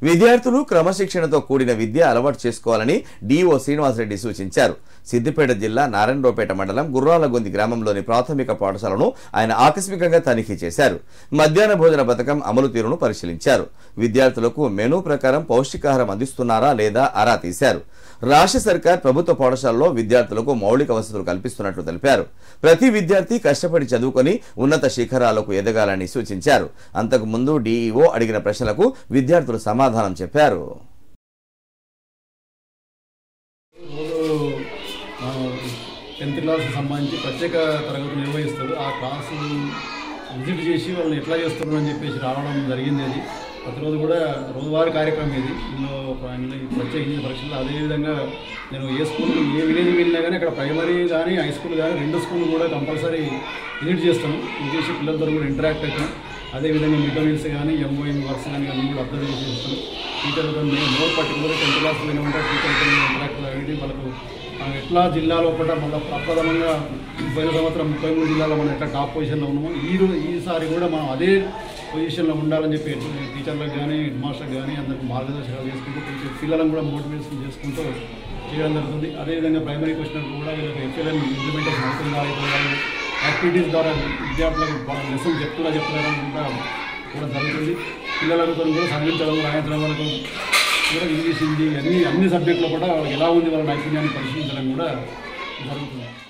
విద్యార్థులు క్రమశిక్షణతో కూడిన విద్య అలవాటు చేసుకోవాలని డిఓ శ్రీనివాసరెడ్డి సూచించారు సిద్దిపేట జిల్లా నారాయణరావుపేట మండలం గుర్రాలగొంది గ్రామంలోని ప్రాథమిక పాఠశాలను ఆయన ఆకస్మికంగా తనిఖీ చేశారు మధ్యాహ్న భోజన పథకం అమలు తీరును పరిశీలించారు విద్యార్థులకు మెనూ ప్రకారం పౌష్టికాహారం అందిస్తున్నారా లేదా ఆరా తీశారు రాష్ట్ర సర్కార్ ప్రభుత్వ పాఠశాలలో విద్యార్థులకు మౌలిక వసతులు కల్పిస్తున్నట్లు తెలిపారు ప్రతి విద్యార్థి కష్టపడి చదువుకొని ఉన్నత శిఖరాలకు ఎదగాలని సూచించారు అంతకు ముందు డీఈఓ అడిగిన ప్రశ్నలకు విద్యార్థులు సమాధానం చెప్పారు రోజు టెన్త్ క్లాస్కి సంబంధించి ప్రత్యేక తరగతులు నిర్వహిస్తారు ఆ క్లాసు విజిట్ చేసి వాళ్ళని ఎట్లా చేస్తున్నారు అని చెప్పేసి రావడం జరిగింది అది ప్రతిరోజు కూడా రోజువారీ కార్యక్రమం ఇది ఇందులో ప్ర- ప్రత్యేకించిన పరీక్షలు అదేవిధంగా నేను ఏ స్కూల్ ఏ విలేజ్ వెళ్ళినా కానీ అక్కడ ప్రైమరీ కానీ హై స్కూల్ కానీ రెండు స్కూల్ కూడా కంపల్సరీ విజిట్ చేస్తాను విజిట్ చేసి పిల్లలతో కూడా ఇంటరాక్ట్ అవుతాను అదేవిధంగా మిడ్ మీల్స్ కానీ ఎంఓఎం వర్క్స్ కానీ అన్నీ కూడా అబ్జర్వ్ చేసి చేస్తాను టీచర్లతో నేను మోర్ పర్టికులర్ టెన్త్ క్లాస్లో ఉంటే టీచర్లతో ఇంటరాక్ట్ అయ్యి వాళ్ళకు మనం ఎట్లా జిల్లాలో కూడా మళ్ళీ ప్రప్రథమంగా పోయిన సంవత్సరం ముప్పై మూడు జిల్లాలో మనం ఎట్లా టాప్ పొజిషన్లో ఉన్నామో ఈ రో ఈసారి కూడా మనం అదే పొజిషన్లో ఉండాలని చెప్పి టీచర్లకు కానీ హెడ్ మాస్టర్కి కానీ అందరికి మార్గదర్శకాలు చేసుకుంటూ టీచర్ పిల్లలను కూడా మోటివేషన్ చేసుకుంటూ చేయడం జరుగుతుంది అదేవిధంగా ప్రైమరీ క్వశ్చన్ కూడా వీళ్ళకి ఎఫ్ఎల్ఎం ఇంప్లిమెంటేషన్ అవుతుందా అవుతుందా యాక్టివిటీస్ ద్వారా విద్యార్థులకు వాళ్ళ లెసన్ చెప్తున్నా చెప్తున్నారని కూడా కూడా జరుగుతుంది పిల్లలతో కూడా చదివించడం రాయించడం వరకు కూడా ఇంగ్లీష్ హిందీ అన్ని అన్ని సబ్జెక్టులో కూడా వాళ్ళకి ఎలా ఉంది వాళ్ళ నైపుణ్యాన్ని పరిశీలించడం కూడా జరుగుతుంది